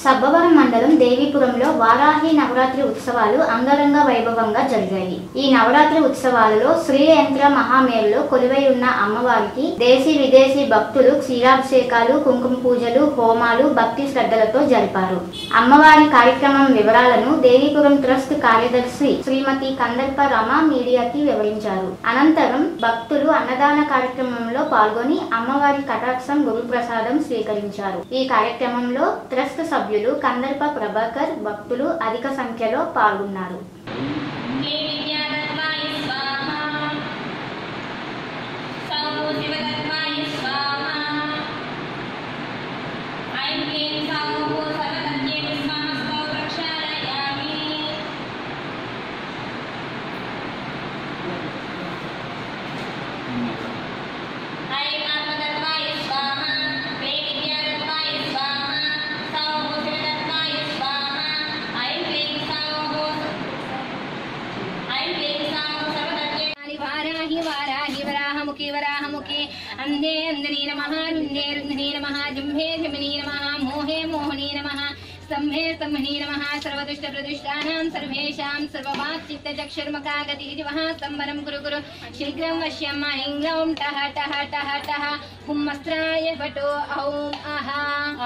సబ్బవరం మండలం దేవీపురంలో వారాహి నవరాత్రి ఉత్సవాలు అంగరంగ వైభవంగా జరిగాయి ఈ నవరాత్రి ఉత్సవాలలో శ్రీ యంత్ర మహామేరులో కొలువై ఉన్న అమ్మవారికి దేశీ విదేశీ భక్తులు క్షీరాభిషేకాలు కుంకుమ పూజలు హోమాలు భక్తి శ్రద్ధలతో జరిపారు అమ్మవారి కార్యక్రమం వివరాలను దేవీపురం ట్రస్ట్ కార్యదర్శి శ్రీమతి కందర్ప రమ మీడియాకి వివరించారు అనంతరం భక్తులు అన్నదాన కార్యక్రమంలో పాల్గొని అమ్మవారి కటాక్షం గురుప్రసాదం స్వీకరించారు ఈ కార్యక్రమంలో ట్రస్ట్ సభ్యులు కందర్ప ప్రభాకర్ భక్తులు అధిక సంఖ్యలో పాల్గొన్నారు శ్రీ విద్యాదత్వాయ స్వాహా సౌ శివదత్వాయ స్వాహా ఐం క్లీం సౌ సర్వదత్యే విస్మహస్తౌ ప్రక్షాళయామి ఐం ఆత్మదత్వాయ స్వాహా శ్రీ విద్యాదత్వాయ స్వాహా సౌ శివదత్వాయ స్వాహా ఐం క్లీం సౌ ఐం క్లీం సౌ సర్వదత్యే వారాహి వారాహి వరాహముఖి వరాహముఖి అంధే అందని నమ రుంధే రుంధిని నమ జంభే జమిని నమ మోహే మోహని నమ స్తంభే స్తంభని నమ సర్వదుష్ట ప్రదుష్టానాం సర్వేషాం సర్వవాక్ చిత్త చక్షుర్మకాగతి జివః స్తంభనం కురు కురు శీఘ్రం వశ్యం ఐం గ్లౌం టహ టహ టహ టహ హుమ్మస్త్రాయ పటో ఔం ఆహా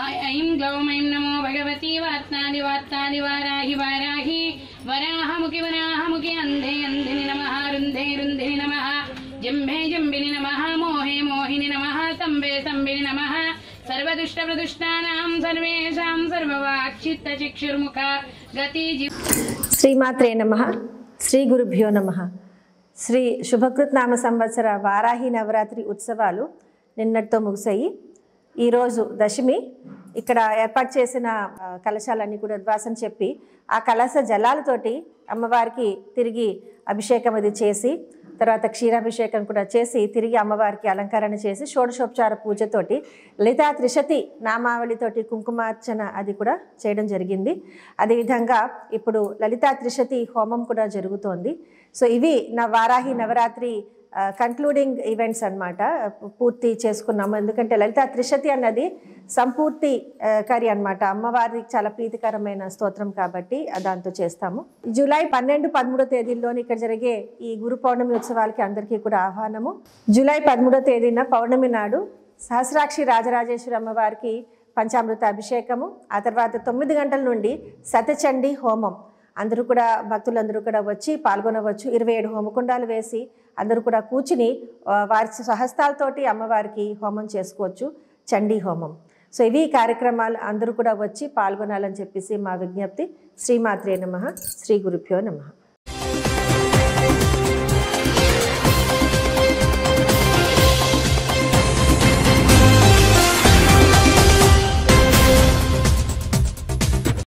ఐం గ్లౌం ఐం నమో భగవతి వార్తాని వార్తాని వారాహి వారాహి వరాహముఖి వరాహముఖి అంధే అంధిని నమ రుంధే రుంధిని నమ జంభే జంబిని నమ మోహే మోహిని నమ సంబే సంబిని నమ సర్వదుష్ట ప్రదుష్టానాం సర్వేషాం సర్వవాక్చిత్త చిక్షుర్ముఖ గతి జి శ్రీమాత్రే నమ శ్రీ గురుభ్యో నమ శ్రీ శుభకృత్ నామ సంవత్సర వారాహి నవరాత్రి ఉత్సవాలు నిన్నటితో ముగిసాయి ఈరోజు దశమి ఇక్కడ ఏర్పాటు చేసిన ఆ, కలశాలన్నీ కూడా ఉద్వాసన చెప్పి ఆ కలశ జలాలతోటి అమ్మవారికి తిరిగి అభిషేకం అది చేసి తర్వాత క్షీరాభిషేకం కూడా చేసి తిరిగి అమ్మవారికి అలంకరణ చేసి షోడశోపచార పూజతోటి లలితా త్రిశతి నామావళితోటి కుంకుమార్చన అది కూడా చేయడం జరిగింది అదేవిధంగా ఇప్పుడు లలితా త్రిశతి హోమం కూడా జరుగుతోంది సో ఇవి నా వారాహి నవరాత్రి కన్క్లూడింగ్ ఈవెంట్స్ అన్నమాట పూర్తి చేసుకున్నాము ఎందుకంటే లలితా త్రిశతి అన్నది సంపూర్తి ఆ, కరి అన్నమాట అమ్మవారికి చాలా ప్రీతికరమైన స్తోత్రం కాబట్టి ఆ దాంతో చేస్తాము జూలై పన్నెండు పదమూడో తేదీల్లోని ఇక్కడ జరిగే ఈ గురు పౌర్ణమి ఉత్సవాలకి అందరికీ కూడా ఆహ్వానము జూలై పదమూడో తేదీన పౌర్ణమి నాడు సహస్రాక్షి రాజరాజేశ్వరి అమ్మవారికి పంచామృత అభిషేకము ఆ తర్వాత తొమ్మిది గంటల నుండి సతచండి హోమం అందరూ కూడా భక్తులందరూ కూడా వచ్చి పాల్గొనవచ్చు ఇరవై ఏడు హోమకుండాలు వేసి అందరూ కూడా కూర్చుని ఆ, వారి స్వహస్తాలతోటి అమ్మవారికి హోమం చేసుకోవచ్చు చండీ హోమం సో ఇవి కార్యక్రమాలు అందరూ కూడా వచ్చి పాల్గొనాలని చెప్పేసి మా విజ్ఞప్తి శ్రీమాత్రే నమ శ్రీ గురుభ్యో నమ